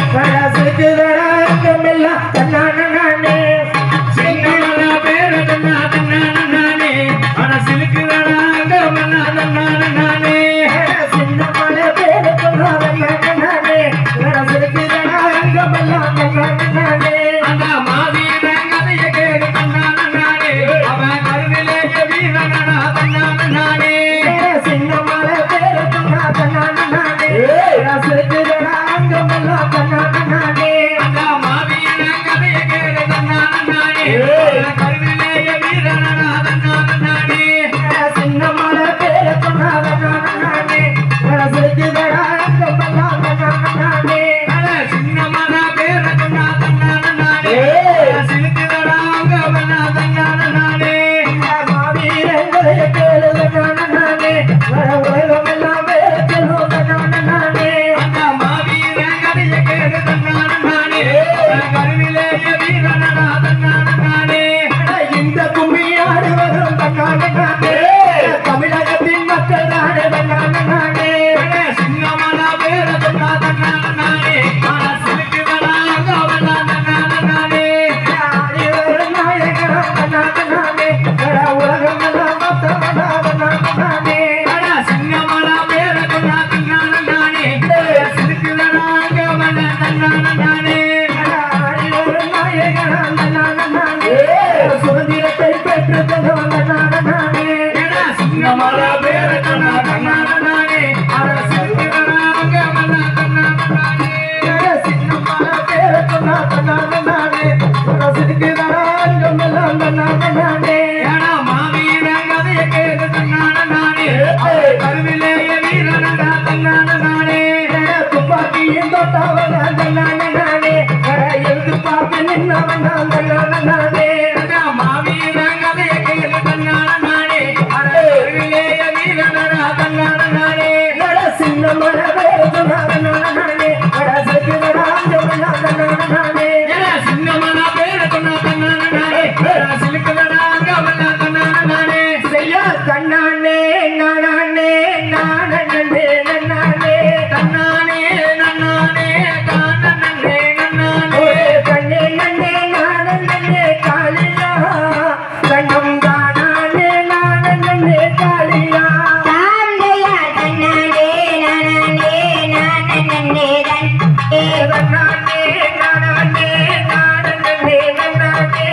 கடாசுக்குதடா அங்கமெல்லாம் தன்னான நானே சின்னமல பேர தன்னா தன்னான நானே அட சிலுக்குதடா அங்கமெல்லாம் தன்னான நானே சின்னமல பேர தன்னா தன்னான நானே அட சிலுக்குதடா அங்கமெல்லாம் தன்னான நானே அந்த மாவீரன் கதைய கேடு தன்னான நானே அவன் கருவிலேய வீரனடா தன்னான நானே சின்னமல பேர தன்னா தன்னான நானே அட சிலுக்குதடா அங்கமெல்லாம் தன்னான நானே அந்த மாவீரன் கதைய கேடு தன்னான நானே அவன் கருவிலேய வீரனடா தன்னான நானே சின்னமல பேர தன்னா தன்னான நானே அட சிலுக்குதடா அங்கமெல்லாம் தன்னான நானே அட சின்னமல பேர தன்னா தன்னான நானே அட சிலுக்குதடா அங்கமெல்லாம் தன்னான நானே மாவீரங்களை கேளு தன்னான நானே அட உலகமெல்லாம் வேற செல்லும் தன்னான நானே அந்த மாவீரங்களை கேளு தன்னான நானே அட கருவிலேய வீரனடா தன்னான நானே அட இந்த கும்மியாடு வரும் தன்னான நானே தமிழகத்தின் மக்கள் தானே தன்னான நானே அட சின்னமலா வேற தன்னா தன்னான நானே அட சிலுக்குதடா அங்கமெல்லாம் தன்னான நானே ஆடிவர் நாயகனா தன்னான நானே அட உலகமெல்லாம் மொத்தமடா தன்னான நானே அட சின்னமலா வேற தன்னா தன்னான நானே சிலுக்குதடா அங்கமெல்லாம் தன்னான நானே அட ஆடிவர் நாயகனா தன்னான நானே சுதந்திரத்தை பெற்று தந்தவன் தன்னான நானே அட சின்னமலா வேற தன்னா தன்னான நானே அட சிலுக்குதடா அங்கமெல்லாம் தன்னான நானே அட சின்னமலா வேற தன்னா தன்னான நானே அட சிலுக்குதடா அங்கமெல்லாம் தன்னான நானே அட மாவீரன் கதைய கேட்டு தன்னான நானே கருவிலேய வீரனடா தன்னான நானே துப்பாக்கியின் தொட்டவன் தன்னான நானே எழுத்து பார்த்து நின்னவன் தன்னான நானே மாவீரன் கதைய கேட்டு தன்னான நானே கருவிலேய வீரனடா தன்னான நானே சின்ன மழை வேறு தன்னான நானே சிறுக்கிடா அங்கமெல்லாம் தன்னான நானே சின்ன மழை வேறு தன்னான நானே சிலுக்குதடா அங்கமெல்லாம் தன்னான நானே செய்யா தன்னானே நானே நானே நன்னானே தன்னானே நன்னானே தானே நன்னானே கண்ணே நன்னே நானே நன்னே காளியா கண்ணம் தானானே நானே நன்னே காளியா நன்னானே நானே நானே நன்னே நன்னானே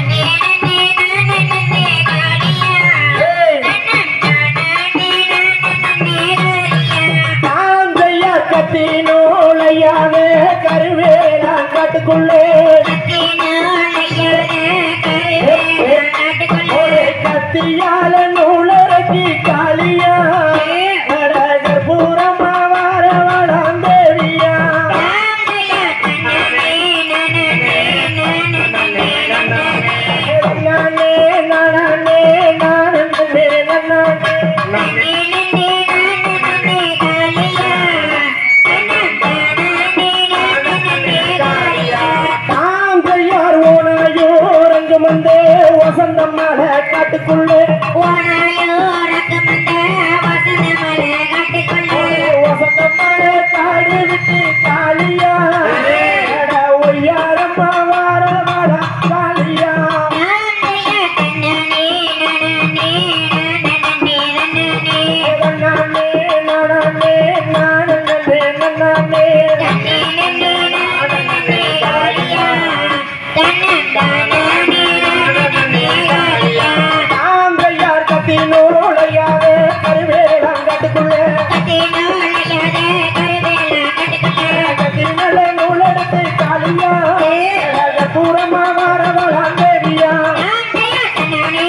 தாந்தையா கத்தி நூலையாவே கருவேலா காட்டுக்குள்ளே ஒரு கத்தியால நூலரக்கி காளியா அழகர் பூரமா வாரவளாம் தேவியா நானே நானே நானே நானே தாந்தையார் ஓனாயோர் அங்கு வந்தே வசந்தம் மல காட்டுக்குள்ளே வசந்தம் மல காடு விட்டு காளியா அட ஒய்யாரம்மா வாரவளா காளியா நானே நானே நானே நானே தாந்தையார் கத்தி நூலையாவே கருவேலாம் காட்டுக்குள்ளே கத்தினல நூலெடுத்து காளியா அழக பூரமா வாரவளாம் தேவியா நானே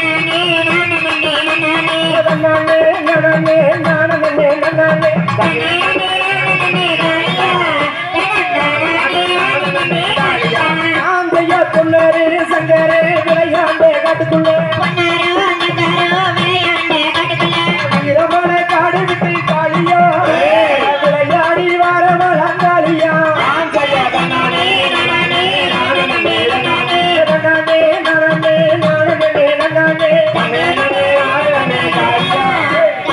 நானே நானே நானே தாந்தையா பொன்னரு சங்கரே விளையாண்டே காட்டுக்குள்ளே வீரமல காடு விட்டு காளியா விளையாடி வாரவளாம் காளியா நானே நானே நானே நானே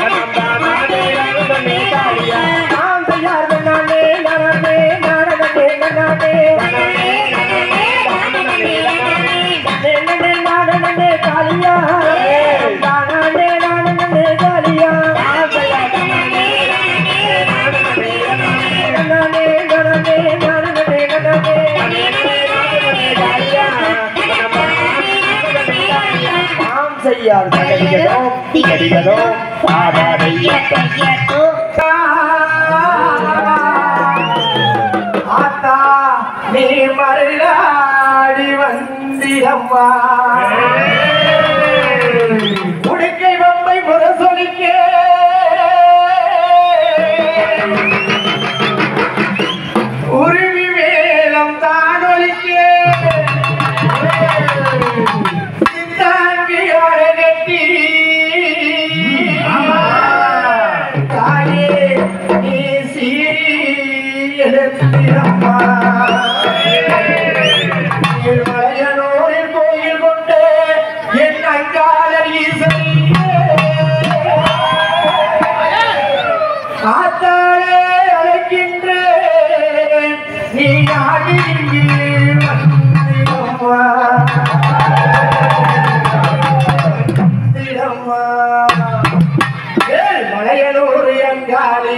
நானே நனனே, நனனே, நனனே, நனனே. மாம் செய்யார் தகதிகளோ, திகதிகளோ, பாடாதையத்தோ. ஆத்தா நீ மருளாடி வந்திடம்மா உடுக்கை வம்பை முரசொலிக்க உருவி வேலம் தானொலிக்க சித்தாங்கியோட கட்டி தாயே நீ சீரி எழுத்திரம்மா திருமலையனூரில் கோயில் கொண்டு என் அங்காளர் ஈசனையே ஆத்தாளே அழைக்கின்றேன் நீ ஆடி இங்கு வந்திடம்மா வந்திடம்மா ஏய் மலையனூர் அங்காளி